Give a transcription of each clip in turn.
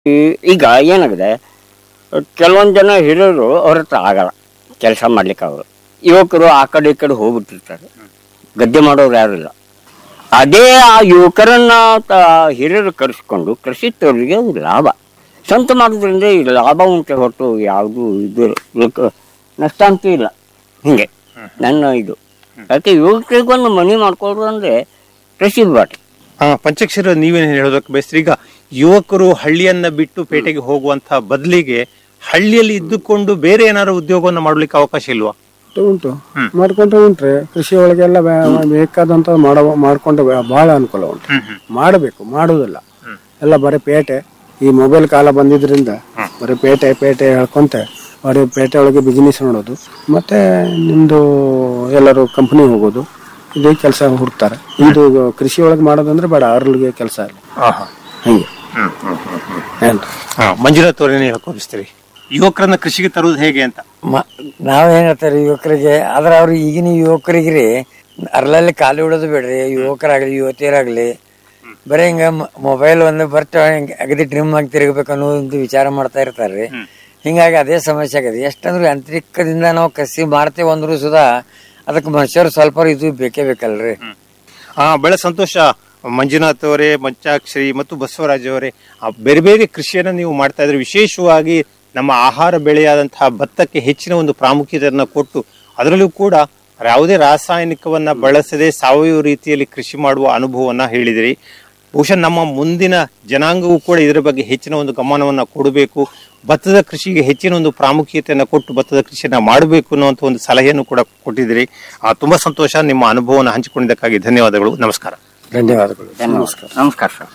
ಈ- ಈಗ ಏನಾಗಿದೆ ಕೆಲವೊಂದು ಜನ ಹಿರಿಯರು ಅವ್ರ ಹತ್ರ ಆಗಲ್ಲ ಕೆಲಸ ಮಾಡ್ಲಿಕ್ಕೆ ಅವರು ಯುವಕರು ಆ ಕಡೆ ಈ ಕಡೆ ಹೋಗ್ಬಿಟ್ಟಿರ್ತಾರೆ ಗದ್ದೆ ಮಾಡೋರು ಯಾರು ಇಲ್ಲ ಅದೇ ಆ ಯುವಕರನ್ನ ತ- ಹಿರಿಯರು ಕರೆಸ್ಕೊಂಡು ಕೃಷಿ ತೋರಿಗೆ ಲಾಭ ಸ್ವಂತ ಮಾಡೋದ್ರಿಂದ ಈ ಲಾಭ ಉಂಟೆ ಹೊರತು ಯಾವುದು ಇದು ಇದಕ್ಕೆ ನಷ್ಟ ಅಂತೂ ಇಲ್ಲ ಹಿಂಗೆ ನನ್ನ ಇದು ಯಾಕೆ ಯುವಕರಿಗೊಂದು ಮನೆ ಮಾಡ್ಕೊಳ್ಳೋದು ಅಂದ್ರೆ ಕೃಷಿ ಬಾಟಿ ಹಾ ಪಂಚಕ್ಷರ ನೀವೇನು ಹೇಳೋದಕ್ಕೆ ಬಯಸ್ತೀರಿ ಈಗ ಯುವಕರು ಹಳ್ಳಿಯನ್ನ ಬಿಟ್ಟು ಪೇಟೆಗೆ ಹೋಗುವಂತ ಬದಲಿಗೆ ಹಳ್ಳಿಯಲ್ಲಿ ಇದ್ದುಕೊಂಡು ಬೇರೆ ಏನಾದ್ರು ಉದ್ಯೋಗವನ್ನು ಮಾಡ್ಲಿಕ್ಕೆ ಅವಕಾಶ ಇಲ್ವಾ ಉಂಟು ಉಂಟು ಮಾಡ್ಕೊಂಡ್ರೆ ಉಂಟ್ರೆ ಕೃಷಿ ಒಳಗೆಲ್ಲ ಬೇ- ಬೇಕಾದಂತ ಮಾಡೋ ಮಾಡ್ಕೊಂಡು ಬೇ- ಬಹಳ ಅನುಕೂಲ ಉಂಟು ಮಾಡಬೇಕು ಮಾಡುವುದಿಲ್ಲ ಎಲ್ಲ ಬರೀ ಪೇಟೆ ಈ ಮೊಬೈಲ್ ಕಾಲ ಬಂದಿದ್ರಿಂದ ಬರೀ ಪೇಟೆ ಪೇಟೆ ಹೇಳ್ಕೊಂತ ಬರೀ ಪೇಟೆ ಒಳಗೆ ಬಿಸಿನೆಸ್ ನೋಡೋದು ಮತ್ತೆ ನಿಮ್ದು ಎಲ್ಲರೂ ಕಂಪ್ನಿ ಹೋಗೋದು ಇದೇ ಕೆಲಸ ಹುಡುಕ್ತಾರೆ ಇದು ಕೃಷಿ ಒಳಗೆ ಮಾಡೋದಂದ್ರೆ ಬೇಡ ಅವ್ರಿಗೆ ಕೆಲಸ ಇಲ್ಲ ಹಂಗೆ ಏನ್ರಿ ಹಾ ಮಂಜುನಾಥ್ ಅವ್ರೇನು ಹೇಳ್ಕೊಬಿಸ್ತೀರಿ ಯುವಕರನ್ನ ಕೃಷಿಗೆ ತರುವುದು ಹೇಗೆ ಅಂತ ಮ- ನಾವೇನ್ ಹೇಳ್ತಾರೆ ಯುವಕರಿಗೆ ಆದ್ರೆ ಅವ್ರು ಈಗಿನ ಯುವಕರಿಗೆ ರೀ ಅರ್ಲಲ್ಲಿ ಖಾಲಿ ಬಿಡೋದು ಬೇಡ್ರಿ ಯುವಕರಾಗ್ಲಿ ಯುವತಿಯರಾಗ್ಲಿ ಬರೀ ಹಿಂಗ ಮೊಬೈಲ್ ಒಂದು ಬರ್ತ ಅಗದಿ ಟ್ರಿಮ್ ಆಗಿ ತಿರುಗಬೇಕು ಅನ್ನೋದು ವಿಚಾರ ಮಾಡ್ತಾ ಇರ್ತಾರ್ರಿ ಹಿಂಗಾಗಿ ಅದೇ ಸಮಸ್ಯೆ ಆಗದೆ ಎಷ್ಟಂದ್ರೆ ಯಾಂತ್ರಿಕದಿಂದ ನಾವು ಕಸಿ ಮಾಡ್ತೇವೆ ಅಂದ್ರೂ ಸುಧಾ ಅದಕ್ಕೆ ಮನುಷ್ಯರು ಸ್ವಲ್ಪ ಇದು ಬೇಕೇ ಬೇಕಲ್ರಿ ಆ ಬಹಳ ಸಂತೋಷ ಮಂಜುನಾಥ್ ಅವರೇ ಮಂಚಾಕ್ಷರಿ ಮತ್ತು ಬಸವರಾಜ್ ಅವರೇ ಆ ಬೇರೆ ಬೇರೆ ಕೃಷಿಯನ್ನ ನೀವು ಮಾಡ್ತಾ ಇದ್ರೆ ವಿಶೇಷವಾಗಿ ನಮ್ಮ ಆಹಾರ ಬೆಳೆಯಾದಂತಹ ಭತ್ತಕ್ಕೆ ಹೆಚ್ಚಿನ ಒಂದು ಪ್ರಾಮುಖ್ಯತೆಯನ್ನು ಕೊಟ್ಟು ಅದರಲ್ಲೂ ಕೂಡ ಯಾವುದೇ ರಾಸಾಯನಿಕವನ್ನ ಬಳಸದೆ ಸಾವಯವ ರೀತಿಯಲ್ಲಿ ಕೃಷಿ ಮಾಡುವ ಅನುಭವವನ್ನ ಹೇಳಿದಿರಿ ಬಹುಶಃ ನಮ್ಮ ಮುಂದಿನ ಜನಾಂಗವೂ ಕೂಡ ಇದರ ಬಗ್ಗೆ ಹೆಚ್ಚಿನ ಒಂದು ಗಮನವನ್ನ ಕೊಡಬೇಕು ಭತ್ತದ ಕೃಷಿಗೆ ಹೆಚ್ಚಿನ ಒಂದು ಪ್ರಾಮುಖ್ಯತೆಯನ್ನು ಕೊಟ್ಟು ಭತ್ತದ ಕೃಷಿಯನ್ನ ಮಾಡಬೇಕು ಅನ್ನುವಂಥ ಒಂದು ಸಲಹೆಯನ್ನು ಕೂಡ ಕೊಟ್ಟಿದ್ದೀರಿ ಆ, ತುಂಬಾ ಸಂತೋಷ ನಿಮ್ಮ ಅನುಭವವನ್ನು ಹಂಚಿಕೊಂಡಿದ್ದಕ್ಕಾಗಿ ಧನ್ಯವಾದಗಳು ನಮಸ್ಕಾರ ಧನ್ಯವಾದಗಳು ನಮಸ್ಕಾರ ನಮಸ್ಕಾರ ಸರ್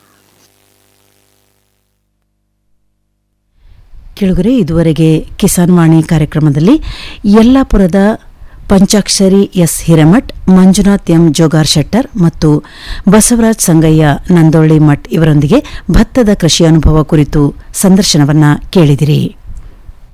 ಕೆಳಗರೆ ಇದುವರೆಗೆ ಕಿಸಾನ್ ವಾಣಿ ಕಾರ್ಯಕ್ರಮದಲ್ಲಿ ಯಲ್ಲಾಪುರದ ಪಂಚಾಕ್ಷರಿ ಎಸ್ ಹಿರೇಮಠ್ ಮಂಜುನಾಥ್ ಎಂ ಜೋಗಾರ್ ಶೆಟ್ಟರ್ ಮತ್ತು ಬಸವರಾಜ್ ಸಂಗಯ್ಯ ನಂದೊಳ್ಳಿ ಮಠ್ ಇವರೊಂದಿಗೆ ಭತ್ತದ ಕೃಷಿ ಅನುಭವ ಕುರಿತು ಸಂದರ್ಶನವನ್ನ ಕೇಳಿದಿರಿ